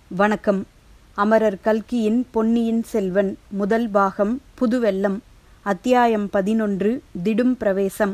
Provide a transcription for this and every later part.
வணக்கம் அமரர் கல்கியின் பொன்னியின் செல்வன் முதல் பாகம் புதுவெள்ளம் அத்தியாயம் பதினொன்று திடும் பிரவேசம்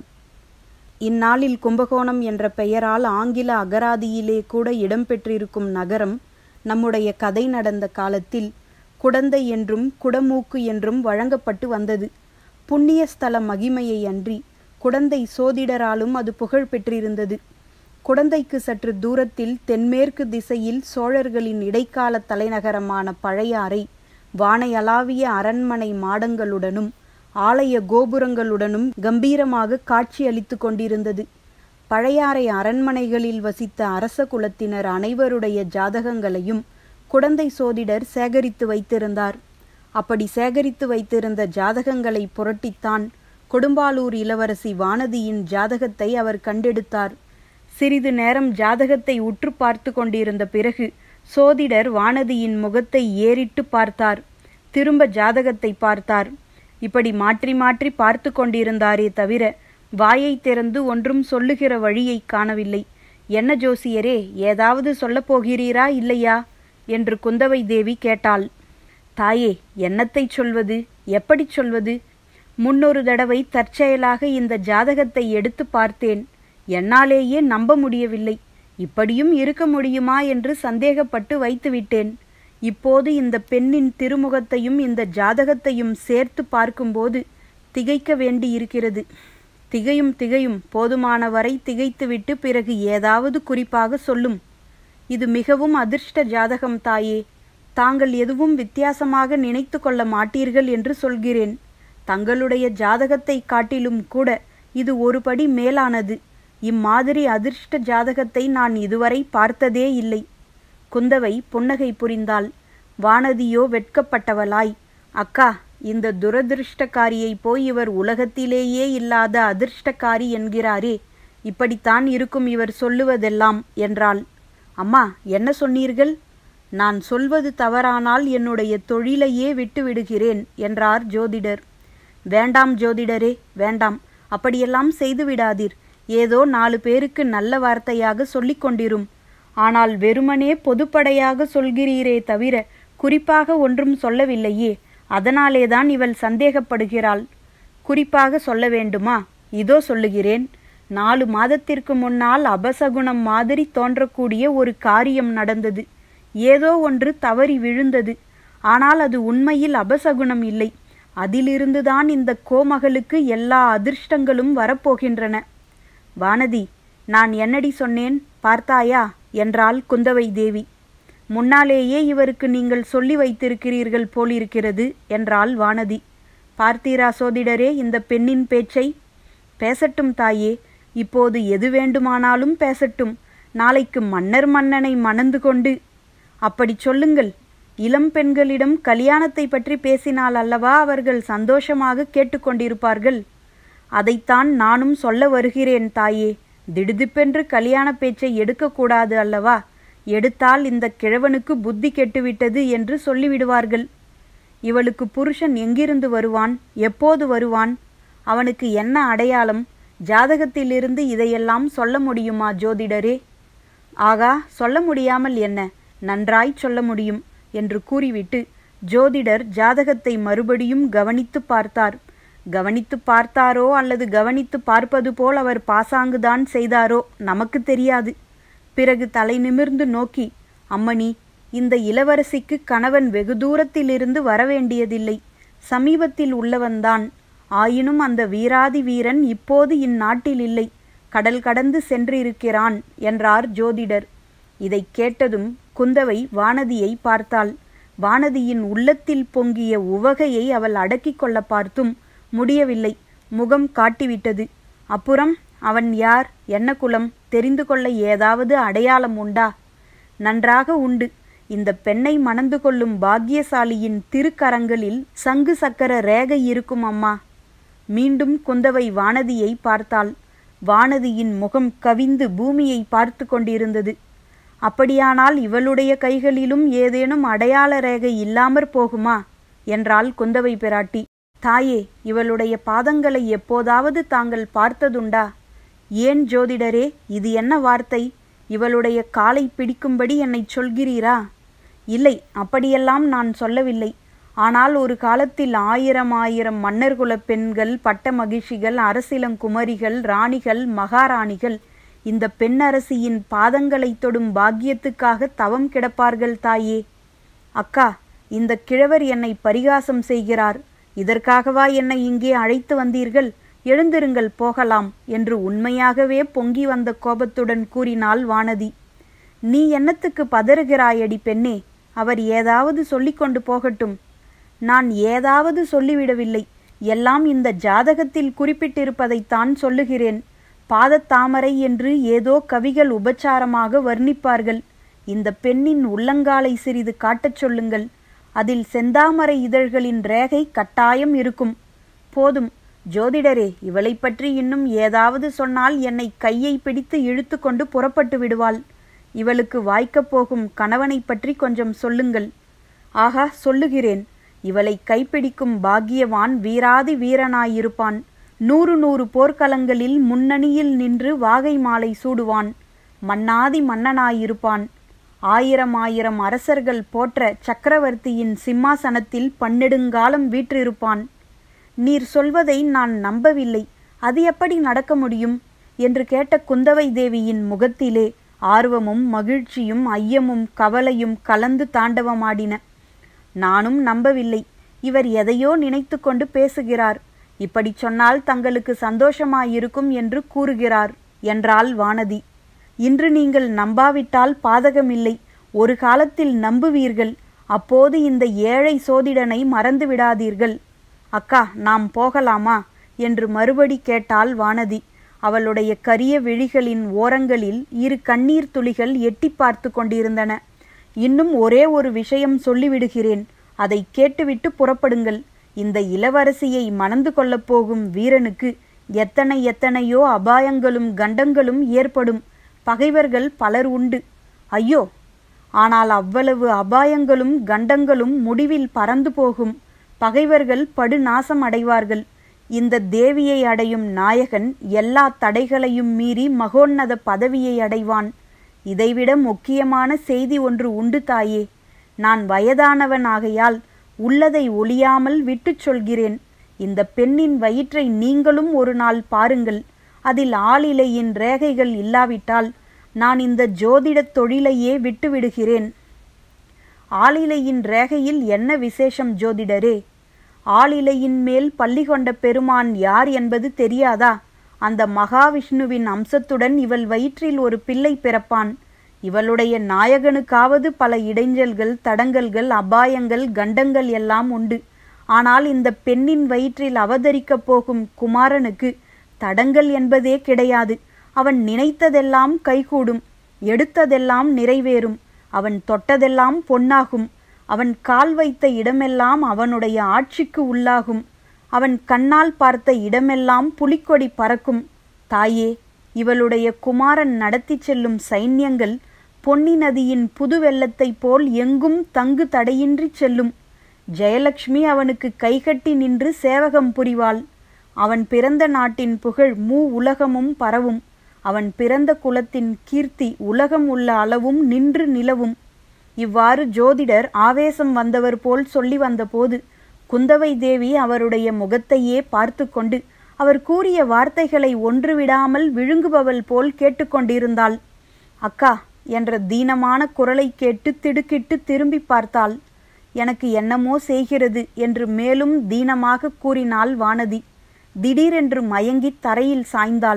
இந்நாளில் கும்பகோணம் என்ற பெயரால் ஆங்கில அகராதியிலே கூட இடம்பெற்றிருக்கும் நகரம் நம்முடைய கதை நடந்த காலத்தில் குடந்தை என்றும் குடமூக்கு என்றும் வழங்கப்பட்டு வந்தது புண்ணிய ஸ்தல மகிமையை அன்றி குடந்தை சோதிடராலும் அது புகழ் பெற்றிருந்தது குடந்தைக்கு சற்று தூரத்தில் தென்மேற்கு திசையில் சோழர்களின் இடைக்கால தலைநகரமான பழையாறை வானையளாவிய அரண்மனை மாடங்களுடனும் ஆலய கோபுரங்களுடனும் கம்பீரமாக காட்சி அளித்து கொண்டிருந்தது பழையாறை அரண்மனைகளில் வசித்த அரச குலத்தினர் அனைவருடைய ஜாதகங்களையும் குடந்தை சோதிடர் சேகரித்து வைத்திருந்தார் அப்படி சேகரித்து வைத்திருந்த ஜாதகங்களை புரட்டித்தான் கொடும்பாலூர் இளவரசி வானதியின் ஜாதகத்தை அவர் கண்டெடுத்தார் சிறிது நேரம் ஜாதகத்தை உற்று பார்த்து கொண்டிருந்த பிறகு சோதிடர் வானதியின் முகத்தை ஏறிட்டு பார்த்தார் திரும்ப ஜாதகத்தை பார்த்தார் இப்படி மாற்றி மாற்றி பார்த்து கொண்டிருந்தாரே தவிர வாயை திறந்து ஒன்றும் சொல்லுகிற வழியை காணவில்லை என்ன ஜோசியரே ஏதாவது சொல்லப் போகிறீரா இல்லையா என்று குந்தவை தேவி கேட்டாள் தாயே என்னத்தைச் சொல்வது எப்படிச் சொல்வது முன்னொரு தடவை தற்செயலாக இந்த ஜாதகத்தை எடுத்து பார்த்தேன் என்னாலேயே நம்ப முடியவில்லை இப்படியும் இருக்க முடியுமா என்று சந்தேகப்பட்டு வைத்துவிட்டேன் இப்போது இந்த பெண்ணின் திருமுகத்தையும் இந்த ஜாதகத்தையும் சேர்த்து பார்க்கும்போது திகைக்க வேண்டியிருக்கிறது திகையும் திகையும் போதுமான வரை திகைத்துவிட்டு பிறகு ஏதாவது குறிப்பாக சொல்லும் இது மிகவும் அதிர்ஷ்ட ஜாதகம் தாயே தாங்கள் எதுவும் வித்தியாசமாக நினைத்து கொள்ள மாட்டீர்கள் என்று சொல்கிறேன் தங்களுடைய ஜாதகத்தை காட்டிலும் கூட இது ஒருபடி மேலானது இம்மாதிரி அதிர்ஷ்ட ஜாதகத்தை நான் இதுவரை பார்த்ததே இல்லை குந்தவை புன்னகை புரிந்தாள் வானதியோ வெட்கப்பட்டவளாய் அக்கா இந்த துரதிருஷ்டக்காரியை போய் இவர் உலகத்திலேயே இல்லாத அதிர்ஷ்டக்காரி என்கிறாரே இப்படித்தான் இருக்கும் இவர் சொல்லுவதெல்லாம் என்றாள் அம்மா என்ன சொன்னீர்கள் நான் சொல்வது தவறானால் என்னுடைய தொழிலையே விட்டு விடுகிறேன் என்றார் ஜோதிடர் வேண்டாம் ஜோதிடரே வேண்டாம் அப்படியெல்லாம் செய்து விடாதீர் ஏதோ நாலு பேருக்கு நல்ல வார்த்தையாக சொல்லிக் கொண்டிரும் ஆனால் வெறுமனே பொதுப்படையாக சொல்கிறீரே தவிர குறிப்பாக ஒன்றும் சொல்லவில்லையே அதனாலேதான் இவள் சந்தேகப்படுகிறாள் குறிப்பாக சொல்ல வேண்டுமா இதோ சொல்லுகிறேன் நாலு மாதத்திற்கு முன்னால் அபசகுணம் மாதிரி தோன்றக்கூடிய ஒரு காரியம் நடந்தது ஏதோ ஒன்று தவறி விழுந்தது ஆனால் அது உண்மையில் அபசகுணம் இல்லை அதிலிருந்துதான் இந்த கோமகளுக்கு எல்லா அதிர்ஷ்டங்களும் வரப்போகின்றன வானதி நான் என்னடி சொன்னேன் பார்த்தாயா என்றாள் குந்தவை தேவி முன்னாலேயே இவருக்கு நீங்கள் சொல்லி வைத்திருக்கிறீர்கள் போலிருக்கிறது என்றாள் வானதி பார்த்தீரா சோதிடரே இந்த பெண்ணின் பேச்சை பேசட்டும் தாயே இப்போது எது வேண்டுமானாலும் பேசட்டும் நாளைக்கு மன்னர் மன்னனை மணந்து கொண்டு அப்படி சொல்லுங்கள் இளம் பெண்களிடம் கல்யாணத்தை பற்றி பேசினால் அல்லவா அவர்கள் சந்தோஷமாக கேட்டுக்கொண்டிருப்பார்கள் அதைத்தான் நானும் சொல்ல வருகிறேன் தாயே திடுதிப்பென்று கல்யாண பேச்சை எடுக்கக்கூடாது அல்லவா எடுத்தால் இந்த கிழவனுக்கு புத்தி கெட்டுவிட்டது என்று சொல்லிவிடுவார்கள் இவளுக்கு புருஷன் எங்கிருந்து வருவான் எப்போது வருவான் அவனுக்கு என்ன அடையாளம் ஜாதகத்திலிருந்து இதையெல்லாம் சொல்ல முடியுமா ஜோதிடரே ஆகா சொல்ல முடியாமல் என்ன நன்றாய் சொல்ல முடியும் என்று கூறிவிட்டு ஜோதிடர் ஜாதகத்தை மறுபடியும் கவனித்து பார்த்தார் கவனித்து பார்த்தாரோ அல்லது கவனித்து பார்ப்பது போல் அவர் பாசாங்குதான் செய்தாரோ நமக்கு தெரியாது பிறகு தலை நிமிர்ந்து நோக்கி அம்மணி இந்த இளவரசிக்கு கணவன் வெகு தூரத்திலிருந்து வரவேண்டியதில்லை சமீபத்தில் உள்ளவன்தான் ஆயினும் அந்த வீராதி வீரன் இப்போது இந்நாட்டில் இல்லை கடல் கடந்து சென்றிருக்கிறான் என்றார் ஜோதிடர் இதைக் கேட்டதும் குந்தவை வானதியை பார்த்தாள் வானதியின் உள்ளத்தில் பொங்கிய உவகையை அவள் அடக்கிக் கொள்ள பார்த்தும் முடியவில்லை முகம் காட்டிவிட்டது அப்புறம் அவன் யார் என்ன குலம் தெரிந்து கொள்ள ஏதாவது அடையாளம் உண்டா நன்றாக உண்டு இந்த பெண்ணை மணந்து கொள்ளும் பாக்கியசாலியின் திருக்கரங்களில் சங்கு சக்கர ரேகை இருக்கும் அம்மா மீண்டும் குந்தவை வானதியை பார்த்தாள் வானதியின் முகம் கவிந்து பூமியை பார்த்து கொண்டிருந்தது அப்படியானால் இவளுடைய கைகளிலும் ஏதேனும் அடையாள ரேகை இல்லாமற் போகுமா என்றாள் குந்தவை பிராட்டி தாயே இவளுடைய பாதங்களை எப்போதாவது தாங்கள் பார்த்ததுண்டா ஏன் ஜோதிடரே இது என்ன வார்த்தை இவளுடைய காலை பிடிக்கும்படி என்னைச் சொல்கிறீரா இல்லை அப்படியெல்லாம் நான் சொல்லவில்லை ஆனால் ஒரு காலத்தில் ஆயிரம் ஆயிரம் மன்னர்குலப் பெண்கள் பட்ட மகிழ்ச்சிகள் அரசிலங்குமரிகள் ராணிகள் மகாராணிகள் இந்த பெண்ணரசியின் பாதங்களைத் தொடும் பாக்கியத்துக்காக தவம் கிடப்பார்கள் தாயே அக்கா இந்த கிழவர் என்னை பரிகாசம் செய்கிறார் இதற்காகவா என்னை இங்கே அழைத்து வந்தீர்கள் எழுந்திருங்கள் போகலாம் என்று உண்மையாகவே பொங்கி வந்த கோபத்துடன் கூறினாள் வானதி நீ என்னத்துக்கு பதறுகிறாயடி பெண்ணே அவர் ஏதாவது சொல்லிக்கொண்டு போகட்டும் நான் ஏதாவது சொல்லிவிடவில்லை எல்லாம் இந்த ஜாதகத்தில் குறிப்பிட்டிருப்பதைத்தான் சொல்லுகிறேன் பாதத்தாமரை என்று ஏதோ கவிகள் உபச்சாரமாக வர்ணிப்பார்கள் இந்த பெண்ணின் உள்ளங்காலை சிறிது காட்டச் சொல்லுங்கள் அதில் செந்தாமரை இதழ்களின் ரேகை கட்டாயம் இருக்கும் போதும் ஜோதிடரே இவளைப் பற்றி இன்னும் ஏதாவது சொன்னால் என்னை கையை பிடித்து இழுத்து கொண்டு புறப்பட்டு விடுவாள் இவளுக்கு வாய்க்கப் போகும் கணவனைப் பற்றி கொஞ்சம் சொல்லுங்கள் ஆகா சொல்லுகிறேன் இவளை கைப்பிடிக்கும் பாக்கியவான் வீராதி வீரனாயிருப்பான் நூறு நூறு போர்க்களங்களில் முன்னணியில் நின்று வாகை மாலை சூடுவான் மன்னாதி மன்னனாயிருப்பான் ஆயிரம் ஆயிரம் அரசர்கள் போற்ற சக்கரவர்த்தியின் சிம்மாசனத்தில் பன்னெடுங்காலம் வீற்றிருப்பான் நீர் சொல்வதை நான் நம்பவில்லை அது எப்படி நடக்க முடியும் என்று கேட்ட குந்தவை தேவியின் முகத்திலே ஆர்வமும் மகிழ்ச்சியும் ஐயமும் கவலையும் கலந்து தாண்டவமாடின நானும் நம்பவில்லை இவர் எதையோ நினைத்து கொண்டு பேசுகிறார் இப்படி சொன்னால் தங்களுக்கு சந்தோஷமாயிருக்கும் என்று கூறுகிறார் என்றாள் வானதி இன்று நீங்கள் நம்பாவிட்டால் பாதகமில்லை ஒரு காலத்தில் நம்புவீர்கள் அப்போது இந்த ஏழை சோதிடனை மறந்து விடாதீர்கள் அக்கா நாம் போகலாமா என்று மறுபடி கேட்டாள் வானதி அவளுடைய கரிய விழிகளின் ஓரங்களில் இரு கண்ணீர் துளிகள் எட்டி பார்த்து கொண்டிருந்தன இன்னும் ஒரே ஒரு விஷயம் சொல்லிவிடுகிறேன் அதை கேட்டுவிட்டு புறப்படுங்கள் இந்த இளவரசியை மணந்து கொள்ளப் போகும் வீரனுக்கு எத்தனை எத்தனையோ அபாயங்களும் கண்டங்களும் ஏற்படும் பகைவர்கள் பலர் உண்டு ஐயோ ஆனால் அவ்வளவு அபாயங்களும் கண்டங்களும் முடிவில் பறந்து போகும் பகைவர்கள் படுநாசம் அடைவார்கள் இந்த தேவியை அடையும் நாயகன் எல்லா தடைகளையும் மீறி மகோன்னத பதவியை அடைவான் இதைவிட முக்கியமான செய்தி ஒன்று உண்டு தாயே நான் வயதானவன் ஆகையால் உள்ளதை ஒளியாமல் விட்டுச் சொல்கிறேன் இந்த பெண்ணின் வயிற்றை நீங்களும் ஒரு நாள் பாருங்கள் அதில் ஆளிலையின் ரேகைகள் இல்லாவிட்டால் நான் இந்த ஜோதிடத் தொழிலையே விட்டுவிடுகிறேன் ஆளிலையின் ரேகையில் என்ன விசேஷம் ஜோதிடரே ஆளிலையின் மேல் பள்ளி கொண்ட பெருமான் யார் என்பது தெரியாதா அந்த மகாவிஷ்ணுவின் அம்சத்துடன் இவள் வயிற்றில் ஒரு பிள்ளை பிறப்பான் இவளுடைய நாயகனுக்காவது பல இடைஞ்சல்கள் தடங்கல்கள் அபாயங்கள் கண்டங்கள் எல்லாம் உண்டு ஆனால் இந்த பெண்ணின் வயிற்றில் அவதரிக்கப் போகும் குமாரனுக்கு தடங்கள் என்பதே கிடையாது அவன் நினைத்ததெல்லாம் கைகூடும் எடுத்ததெல்லாம் நிறைவேறும் அவன் தொட்டதெல்லாம் பொன்னாகும் அவன் கால் வைத்த இடமெல்லாம் அவனுடைய ஆட்சிக்கு உள்ளாகும் அவன் கண்ணால் பார்த்த இடமெல்லாம் புலிக்கொடி பறக்கும் தாயே இவளுடைய குமாரன் நடத்திச் செல்லும் சைன்யங்கள் பொன்னி நதியின் புது வெள்ளத்தைப் போல் எங்கும் தங்கு தடையின்றி செல்லும் ஜெயலட்சுமி அவனுக்கு கைகட்டி நின்று சேவகம் புரிவாள் அவன் பிறந்த நாட்டின் புகழ் மூ உலகமும் பரவும் அவன் பிறந்த குலத்தின் கீர்த்தி உலகம் உள்ள அளவும் நின்று நிலவும் இவ்வாறு ஜோதிடர் ஆவேசம் வந்தவர் போல் சொல்லி வந்தபோது குந்தவை தேவி அவருடைய முகத்தையே பார்த்து கொண்டு அவர் கூறிய வார்த்தைகளை ஒன்றுவிடாமல் விழுங்குபவள் போல் கேட்டுக்கொண்டிருந்தாள் அக்கா என்ற தீனமான குரலை கேட்டு திடுக்கிட்டு திரும்பி பார்த்தாள் எனக்கு என்னமோ செய்கிறது என்று மேலும் தீனமாக கூறினாள் வானதி திடீரென்று மயங்கி தரையில் சாய்ந்தாள்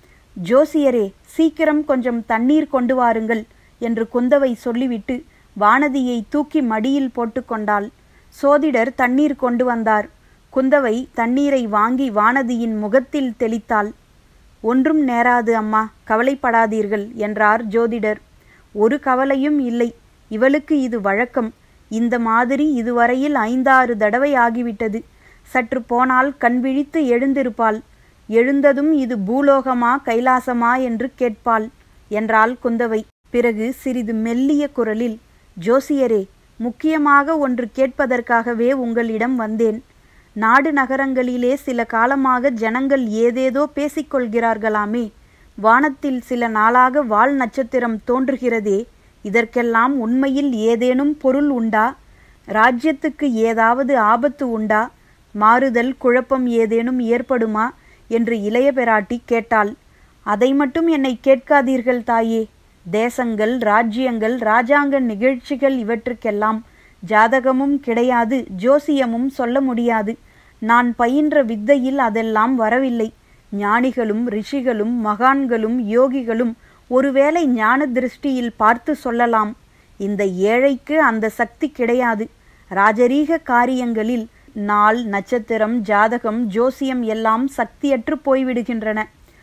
ஜோசியரே சீக்கிரம் கொஞ்சம் தண்ணீர் கொண்டு வாருங்கள் என்று குந்தவை சொல்லிவிட்டு வானதியை தூக்கி மடியில் போட்டுக்கொண்டாள் சோதிடர் தண்ணீர் கொண்டு வந்தார் குந்தவை தண்ணீரை வாங்கி வானதியின் முகத்தில் தெளித்தாள் ஒன்றும் நேராது அம்மா கவலைப்படாதீர்கள் என்றார் ஜோதிடர் ஒரு கவலையும் இல்லை இவளுக்கு இது வழக்கம் இந்த மாதிரி இதுவரையில் ஐந்தாறு தடவை ஆகிவிட்டது சற்று போனால் கண் விழித்து எழுந்திருப்பாள் எழுந்ததும் இது பூலோகமா கைலாசமா என்று கேட்பாள் என்றாள் குந்தவை பிறகு சிறிது மெல்லிய குரலில் ஜோசியரே முக்கியமாக ஒன்று கேட்பதற்காகவே உங்களிடம் வந்தேன் நாடு நகரங்களிலே சில காலமாக ஜனங்கள் ஏதேதோ பேசிக்கொள்கிறார்களாமே வானத்தில் சில நாளாக வால் நட்சத்திரம் தோன்றுகிறதே இதற்கெல்லாம் உண்மையில் ஏதேனும் பொருள் உண்டா ராஜ்யத்துக்கு ஏதாவது ஆபத்து உண்டா மாறுதல் குழப்பம் ஏதேனும் ஏற்படுமா என்று இளைய பிராட்டி கேட்டாள் அதை மட்டும் என்னை கேட்காதீர்கள் தாயே தேசங்கள் ராஜ்யங்கள் ராஜாங்க நிகழ்ச்சிகள் இவற்றுக்கெல்லாம் ஜாதகமும் கிடையாது ஜோசியமும் சொல்ல முடியாது நான் பயின்ற வித்தையில் அதெல்லாம் வரவில்லை ஞானிகளும் ரிஷிகளும் மகான்களும் யோகிகளும் ஒருவேளை ஞான திருஷ்டியில் பார்த்து சொல்லலாம் இந்த ஏழைக்கு அந்த சக்தி கிடையாது ராஜரீக காரியங்களில் நாள் நட்சத்திரம் ஜாதகம் ஜோசியம் எல்லாம் சக்தியற்று போய்விடுகின்றன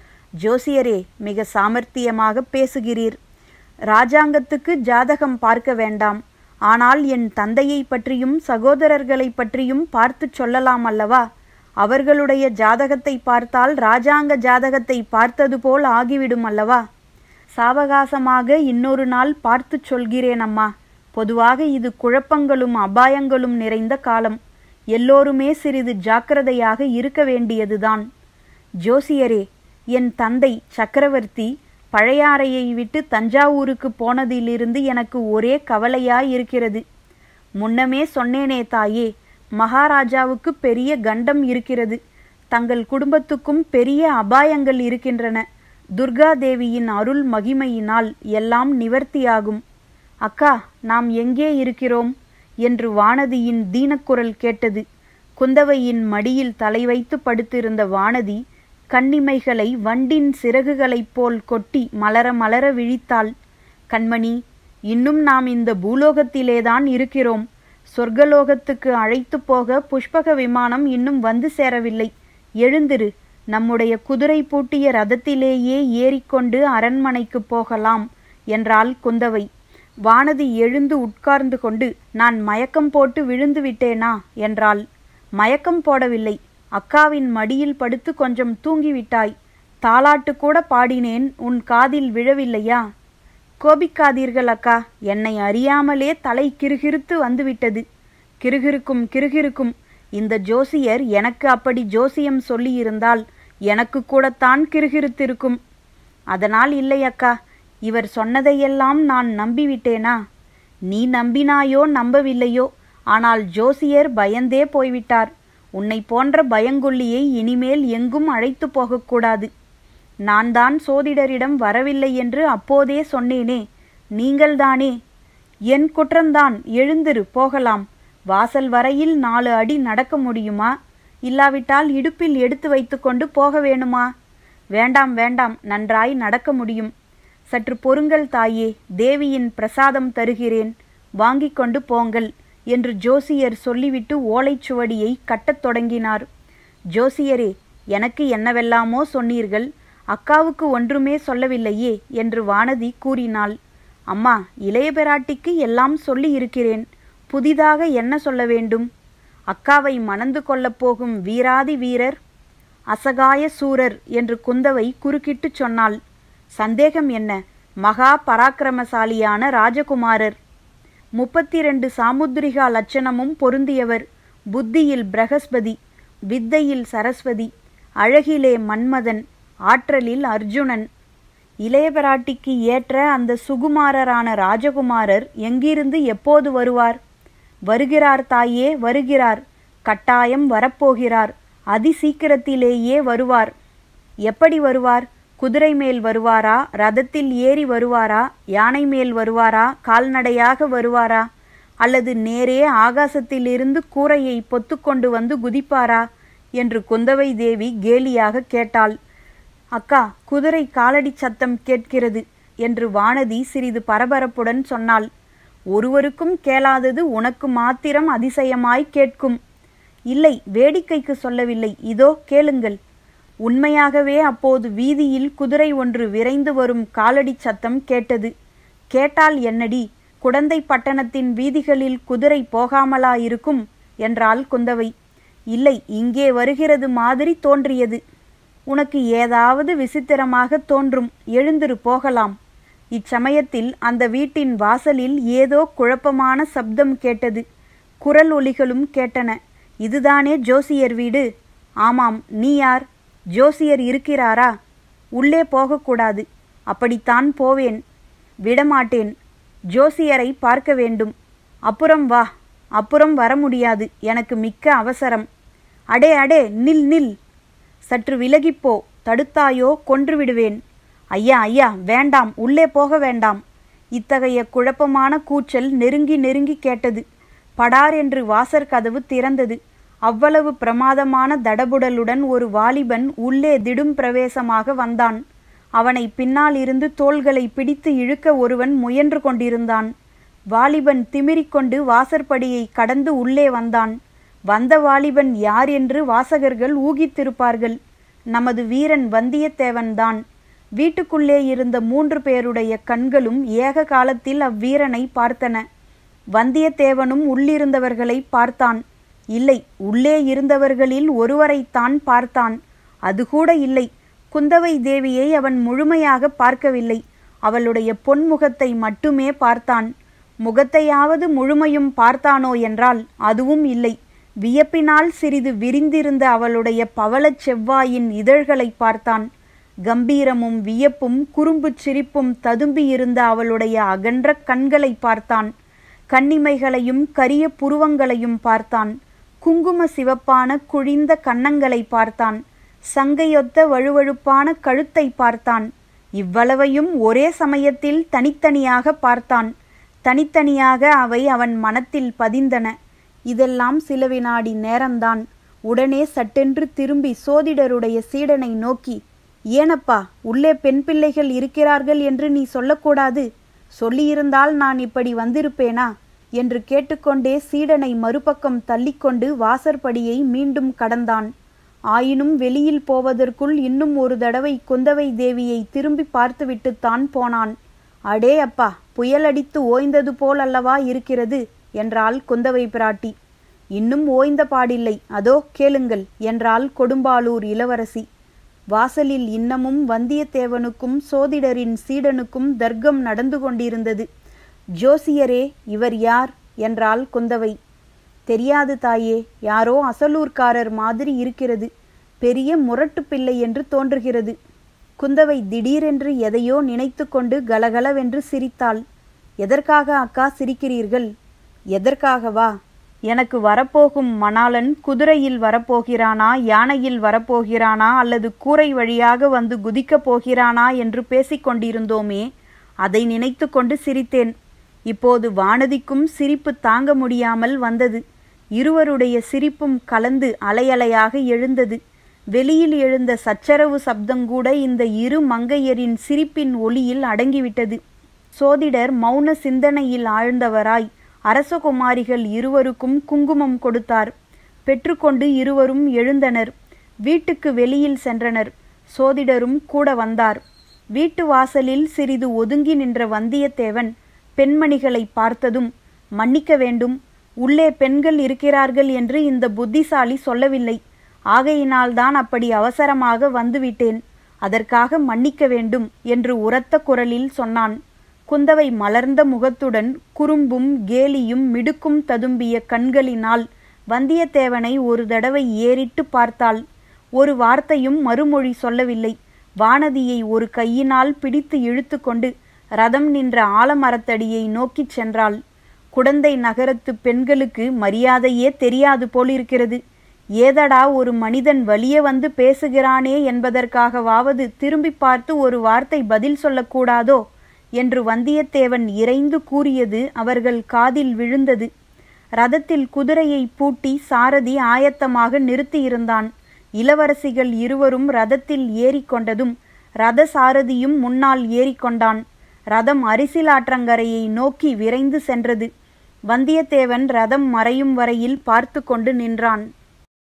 ஜோசியரே மிக சாமர்த்தியமாக பேசுகிறீர் ராஜாங்கத்துக்கு ஜாதகம் பார்க்க வேண்டாம் ஆனால் என் தந்தையை பற்றியும் சகோதரர்களை பற்றியும் பார்த்து சொல்லலாம் அல்லவா அவர்களுடைய ஜாதகத்தை பார்த்தால் ராஜாங்க ஜாதகத்தை பார்த்தது போல் ஆகிவிடும் அல்லவா சாவகாசமாக இன்னொரு நாள் பார்த்து சொல்கிறேன் அம்மா பொதுவாக இது குழப்பங்களும் அபாயங்களும் நிறைந்த காலம் எல்லோருமே சிறிது ஜாக்கிரதையாக இருக்க வேண்டியதுதான் ஜோசியரே என் தந்தை சக்கரவர்த்தி பழையாறையை விட்டு தஞ்சாவூருக்கு போனதிலிருந்து எனக்கு ஒரே கவலையாயிருக்கிறது முன்னமே சொன்னேனே தாயே மகாராஜாவுக்கு பெரிய கண்டம் இருக்கிறது தங்கள் குடும்பத்துக்கும் பெரிய அபாயங்கள் இருக்கின்றன துர்கா தேவியின் அருள் மகிமையினால் எல்லாம் நிவர்த்தியாகும் அக்கா நாம் எங்கே இருக்கிறோம் என்று வானதியின் தீனக்குரல் கேட்டது குந்தவையின் மடியில் தலை வைத்து படுத்திருந்த வானதி கண்ணிமைகளை வண்டின் சிறகுகளைப் போல் கொட்டி மலர மலர விழித்தாள் கண்மணி இன்னும் நாம் இந்த பூலோகத்திலேதான் இருக்கிறோம் சொர்க்கலோகத்துக்கு அழைத்து போக புஷ்பக விமானம் இன்னும் வந்து சேரவில்லை எழுந்திரு நம்முடைய குதிரை பூட்டிய ரதத்திலேயே ஏறிக்கொண்டு அரண்மனைக்கு போகலாம் என்றாள் குந்தவை வானதி எழுந்து உட்கார்ந்து கொண்டு நான் மயக்கம் போட்டு விழுந்து விட்டேனா என்றாள் மயக்கம் போடவில்லை அக்காவின் மடியில் படுத்து கொஞ்சம் தூங்கிவிட்டாய் தாலாட்டு கூட பாடினேன் உன் காதில் விழவில்லையா கோபிக்காதீர்கள் அக்கா என்னை அறியாமலே தலை கிருகிருத்து வந்துவிட்டது கிருகிருக்கும் கிருகிருக்கும் இந்த ஜோசியர் எனக்கு அப்படி ஜோசியம் சொல்லியிருந்தால் எனக்கு கூடத்தான் கிருகிருத்திருக்கும் அதனால் இல்லை அக்கா இவர் சொன்னதையெல்லாம் நான் நம்பிவிட்டேனா நீ நம்பினாயோ நம்பவில்லையோ ஆனால் ஜோசியர் பயந்தே போய்விட்டார் உன்னை போன்ற பயங்கொல்லியை இனிமேல் எங்கும் அழைத்து போகக்கூடாது நான் தான் சோதிடரிடம் வரவில்லை என்று அப்போதே சொன்னேனே நீங்கள்தானே என் குற்றம்தான் எழுந்திரு போகலாம் வாசல் வரையில் நாலு அடி நடக்க முடியுமா இல்லாவிட்டால் இடுப்பில் எடுத்து வைத்துக்கொண்டு போக வேணுமா வேண்டாம் வேண்டாம் நன்றாய் நடக்க முடியும் சற்று பொறுங்கள் தாயே தேவியின் பிரசாதம் தருகிறேன் வாங்கிக் கொண்டு போங்கள் என்று ஜோசியர் சொல்லிவிட்டு ஓலைச்சுவடியை கட்டத் தொடங்கினார் ஜோசியரே எனக்கு என்னவெல்லாமோ சொன்னீர்கள் அக்காவுக்கு ஒன்றுமே சொல்லவில்லையே என்று வானதி கூறினாள் அம்மா இளைய பிராட்டிக்கு எல்லாம் சொல்லி இருக்கிறேன் புதிதாக என்ன சொல்ல வேண்டும் அக்காவை மணந்து கொள்ளப் போகும் வீராதி வீரர் அசகாய சூரர் என்று குந்தவை குறுக்கிட்டு சொன்னாள் சந்தேகம் என்ன மகா பராக்கிரமசாலியான ராஜகுமாரர் முப்பத்தி ரெண்டு சாமுத்திரிகா லட்சணமும் பொருந்தியவர் புத்தியில் பிரகஸ்பதி வித்தையில் சரஸ்வதி அழகிலே மன்மதன் ஆற்றலில் அர்ஜுனன் இளையபிராட்டிக்கு ஏற்ற அந்த சுகுமாரரான ராஜகுமாரர் எங்கிருந்து எப்போது வருவார் வருகிறார் தாயே வருகிறார் கட்டாயம் வரப்போகிறார் அதி சீக்கிரத்திலேயே வருவார் எப்படி வருவார் குதிரை மேல் வருவாரா ரதத்தில் ஏறி வருவாரா யானை மேல் வருவாரா கால்நடையாக வருவாரா அல்லது நேரே ஆகாசத்திலிருந்து கூரையை பொத்துக்கொண்டு வந்து குதிப்பாரா என்று குந்தவை தேவி கேலியாக கேட்டாள் அக்கா குதிரை காலடி சத்தம் கேட்கிறது என்று வானதி சிறிது பரபரப்புடன் சொன்னாள் ஒருவருக்கும் கேளாதது உனக்கு மாத்திரம் அதிசயமாய் கேட்கும் இல்லை வேடிக்கைக்கு சொல்லவில்லை இதோ கேளுங்கள் உண்மையாகவே அப்போது வீதியில் குதிரை ஒன்று விரைந்து வரும் காலடி சத்தம் கேட்டது கேட்டால் என்னடி குடந்தை பட்டணத்தின் வீதிகளில் குதிரை போகாமலா இருக்கும் என்றாள் குந்தவை இல்லை இங்கே வருகிறது மாதிரி தோன்றியது உனக்கு ஏதாவது விசித்திரமாக தோன்றும் எழுந்திரு போகலாம் இச்சமயத்தில் அந்த வீட்டின் வாசலில் ஏதோ குழப்பமான சப்தம் கேட்டது குரல் ஒலிகளும் கேட்டன இதுதானே ஜோசியர் வீடு ஆமாம் நீ யார் ஜோசியர் இருக்கிறாரா உள்ளே போகக்கூடாது அப்படித்தான் போவேன் விடமாட்டேன் ஜோசியரை பார்க்க வேண்டும் அப்புறம் வா அப்புறம் வர முடியாது எனக்கு மிக்க அவசரம் அடே அடே நில் நில் சற்று விலகிப்போ தடுத்தாயோ கொன்று விடுவேன் ஐயா ஐயா வேண்டாம் உள்ளே போக வேண்டாம் இத்தகைய குழப்பமான கூச்சல் நெருங்கி நெருங்கி கேட்டது படார் என்று வாசற் கதவு திறந்தது அவ்வளவு பிரமாதமான தடபுடலுடன் ஒரு வாலிபன் உள்ளே திடும் பிரவேசமாக வந்தான் அவனை பின்னால் இருந்து தோள்களை பிடித்து இழுக்க ஒருவன் முயன்று கொண்டிருந்தான் வாலிபன் திமிரிக்கொண்டு வாசற்படியை கடந்து உள்ளே வந்தான் வந்த வாலிபன் யார் என்று வாசகர்கள் ஊகித்திருப்பார்கள் நமது வீரன் வந்தியத்தேவன்தான் வீட்டுக்குள்ளே இருந்த மூன்று பேருடைய கண்களும் ஏக காலத்தில் அவ்வீரனை பார்த்தன வந்தியத்தேவனும் உள்ளிருந்தவர்களை பார்த்தான் இல்லை உள்ளே இருந்தவர்களில் ஒருவரைத்தான் பார்த்தான் அது கூட இல்லை குந்தவை தேவியை அவன் முழுமையாக பார்க்கவில்லை அவளுடைய பொன்முகத்தை மட்டுமே பார்த்தான் முகத்தையாவது முழுமையும் பார்த்தானோ என்றால் அதுவும் இல்லை வியப்பினால் சிறிது விரிந்திருந்த அவளுடைய பவளச் செவ்வாயின் இதழ்களை பார்த்தான் கம்பீரமும் வியப்பும் குறும்புச் சிரிப்பும் ததும்பியிருந்த அவளுடைய அகன்ற கண்களை பார்த்தான் கண்ணிமைகளையும் கரிய புருவங்களையும் பார்த்தான் குங்கும சிவப்பான குழிந்த கன்னங்களை பார்த்தான் சங்கையொத்த வழுவழுப்பான கழுத்தை பார்த்தான் இவ்வளவையும் ஒரே சமயத்தில் தனித்தனியாக பார்த்தான் தனித்தனியாக அவை அவன் மனத்தில் பதிந்தன இதெல்லாம் சில வினாடி நேரம்தான் உடனே சட்டென்று திரும்பி சோதிடருடைய சீடனை நோக்கி ஏனப்பா உள்ளே பெண் பிள்ளைகள் இருக்கிறார்கள் என்று நீ சொல்லக்கூடாது சொல்லியிருந்தால் நான் இப்படி வந்திருப்பேனா என்று கேட்டுக்கொண்டே சீடனை மறுபக்கம் தள்ளிக்கொண்டு வாசற்படியை மீண்டும் கடந்தான் ஆயினும் வெளியில் போவதற்குள் இன்னும் ஒரு தடவை குந்தவை தேவியை திரும்பி பார்த்துவிட்டுத்தான் போனான் அடே அப்பா புயலடித்து ஓய்ந்தது போல் அல்லவா இருக்கிறது என்றாள் குந்தவை பிராட்டி இன்னும் ஓய்ந்த பாடில்லை அதோ கேளுங்கள் என்றாள் கொடும்பாளூர் இளவரசி வாசலில் இன்னமும் வந்தியத்தேவனுக்கும் சோதிடரின் சீடனுக்கும் தர்க்கம் நடந்து கொண்டிருந்தது ஜோசியரே இவர் யார் என்றாள் குந்தவை தெரியாது தாயே யாரோ அசலூர்காரர் மாதிரி இருக்கிறது பெரிய முரட்டு பிள்ளை என்று தோன்றுகிறது குந்தவை திடீரென்று எதையோ நினைத்து கொண்டு கலகலவென்று சிரித்தாள் எதற்காக அக்கா சிரிக்கிறீர்கள் எதற்காகவா எனக்கு வரப்போகும் மணாளன் குதிரையில் வரப்போகிறானா யானையில் வரப்போகிறானா அல்லது கூரை வழியாக வந்து குதிக்கப் போகிறானா என்று பேசிக் கொண்டிருந்தோமே அதை நினைத்து கொண்டு சிரித்தேன் இப்போது வானதிக்கும் சிரிப்பு தாங்க முடியாமல் வந்தது இருவருடைய சிரிப்பும் கலந்து அலையலையாக எழுந்தது வெளியில் எழுந்த சச்சரவு சப்தங்கூட இந்த இரு மங்கையரின் சிரிப்பின் ஒளியில் அடங்கிவிட்டது சோதிடர் மௌன சிந்தனையில் ஆழ்ந்தவராய் அரசகுமாரிகள் இருவருக்கும் குங்குமம் கொடுத்தார் பெற்றுக்கொண்டு இருவரும் எழுந்தனர் வீட்டுக்கு வெளியில் சென்றனர் சோதிடரும் கூட வந்தார் வீட்டு வாசலில் சிறிது ஒதுங்கி நின்ற வந்தியத்தேவன் பெண்மணிகளை பார்த்ததும் மன்னிக்க வேண்டும் உள்ளே பெண்கள் இருக்கிறார்கள் என்று இந்த புத்திசாலி சொல்லவில்லை ஆகையினால்தான் அப்படி அவசரமாக வந்துவிட்டேன் அதற்காக மன்னிக்க வேண்டும் என்று உரத்த குரலில் சொன்னான் குந்தவை மலர்ந்த முகத்துடன் குறும்பும் கேலியும் மிடுக்கும் ததும்பிய கண்களினால் வந்தியத்தேவனை ஒரு தடவை ஏறிட்டு பார்த்தாள் ஒரு வார்த்தையும் மறுமொழி சொல்லவில்லை வானதியை ஒரு கையினால் பிடித்து இழுத்து கொண்டு ரதம் நின்ற ஆலமரத்தடியை நோக்கிச் சென்றாள் குடந்தை நகரத்து பெண்களுக்கு மரியாதையே தெரியாது போலிருக்கிறது ஏதடா ஒரு மனிதன் வலிய வந்து பேசுகிறானே என்பதற்காகவாவது திரும்பி பார்த்து ஒரு வார்த்தை பதில் சொல்லக்கூடாதோ என்று வந்தியத்தேவன் இறைந்து கூறியது அவர்கள் காதில் விழுந்தது ரதத்தில் குதிரையை பூட்டி சாரதி ஆயத்தமாக நிறுத்தியிருந்தான் இளவரசிகள் இருவரும் ரதத்தில் ஏறிக்கொண்டதும் ரத சாரதியும் முன்னால் ஏறிக்கொண்டான் ரதம் அரிசிலாற்றங்கரையை நோக்கி விரைந்து சென்றது வந்தியத்தேவன் ரதம் மறையும் வரையில் பார்த்து கொண்டு நின்றான்